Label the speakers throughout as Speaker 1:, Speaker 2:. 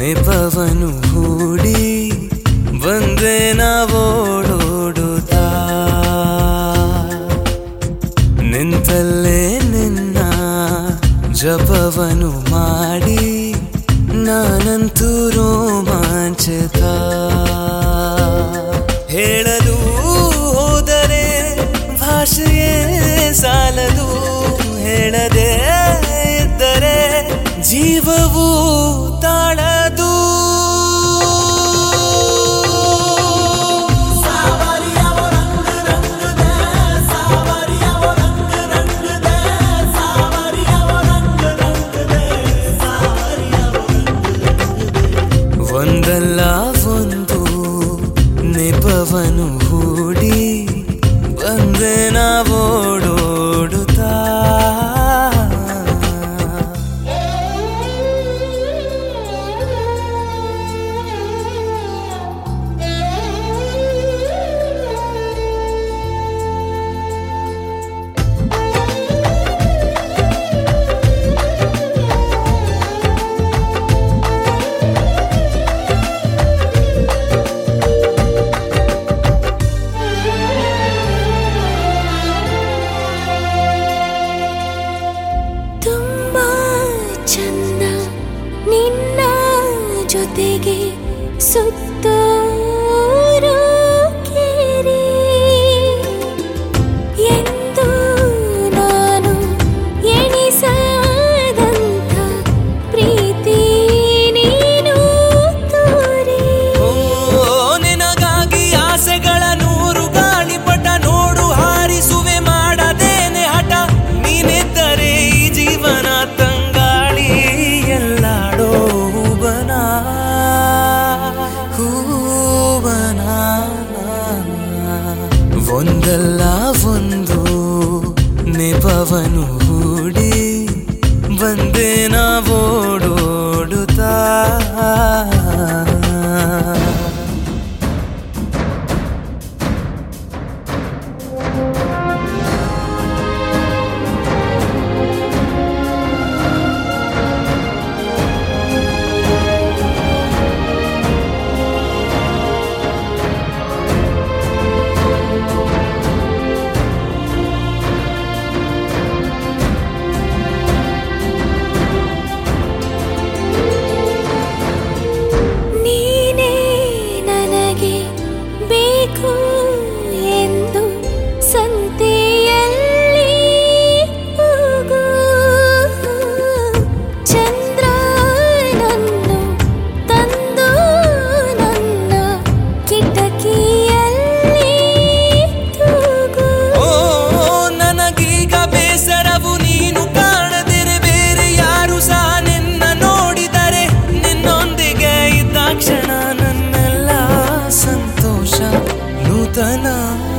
Speaker 1: ನೆಪವನು ಹೂಡಿ ಬಂದೆ ನಾವೋಡೋಡುತ್ತಾ ನಿಂತಲ್ಲೇ ನಿನ್ನ ಜಪವನು ಮಾಡಿ ನಾನಂತೂ ರೋಮಾಂಚಿತ ಹೇಳಲು ಹೋದರೆ ಭಾಷೆಯೇ ಸಾಲದು ಹೇಳದೆ ಇದ್ದರೆ ಜೀವವು ತಾಳದು ಒಂದಲ್ಲ ಒಂದು ನೆಪವನು ಹೂಡಿ ಬಂದೆ ನಾವೋಡೋಡುತ್ತಾ
Speaker 2: ತುಂಬಾ ಚಂದ ನಿನ್ನ ಜೊತೆಗೆ ಸುತ್ತೂರು ಕೇರಿ ಎಂದು ನಾನು ಎಣಿಸದಂಥ ಪ್ರೀತಿ ನೀನು ತೋರಿ
Speaker 1: ಓ ನಿನಗಾಗಿ ಆಸೆಗಳ ನೂರು ಗಾಳಿಪಟ ನೋಡು ಹಾರಿಸುವೆ ಮಾಡದೇನೆ ಹಠ ನೀನಿದ್ದರೆ ಈ ಜೀವನ ತಂಗಾಳಿ ಎಲ್ಲಾಡೋ ಹೂಬನ ಹೂಬನ ಒಂದಲ್ಲ ಒಂದು ನೆಪವನು ಹೂಡಿ ಬಂದೆ ನಾವೋಡೋಡುತ್ತಾ
Speaker 2: ನೀನೇ ನನಗೆ ಬೇಕು ಎಂದು ಸಂತೆಯಲ್ಲಿ ಹೋಗು ಚಂದ್ರನನ್ನು ತಂದು ನನ್ನ ಕಿಟಕಿಯಲ್ಲಿ ತೂಗು
Speaker 1: ಓ ನನಗೀಗ ಬೇಸರವು ನೀನು ಕಾಣದಿರೆ ಬೇರೆ ಯಾರು ಸಹ ನಿನ್ನ ನೋಡಿದರೆ ನಿನ್ನೊಂದಿಗೆ ಇದ್ದಾಕ್ಷಣ ನನ್ನೆಲ್ಲ ಸಂತೋಷ ನೂತನ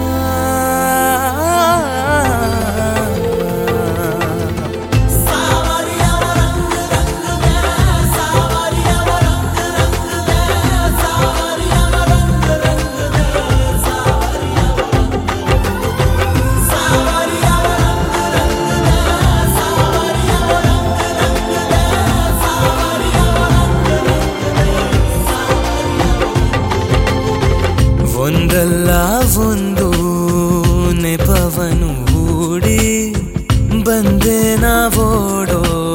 Speaker 1: ಒಂದಲ್ಲ ಒಂದು ನೆಪವನು ಹೂಡಿ ಬಂದೆ ನಾವೋಡೋ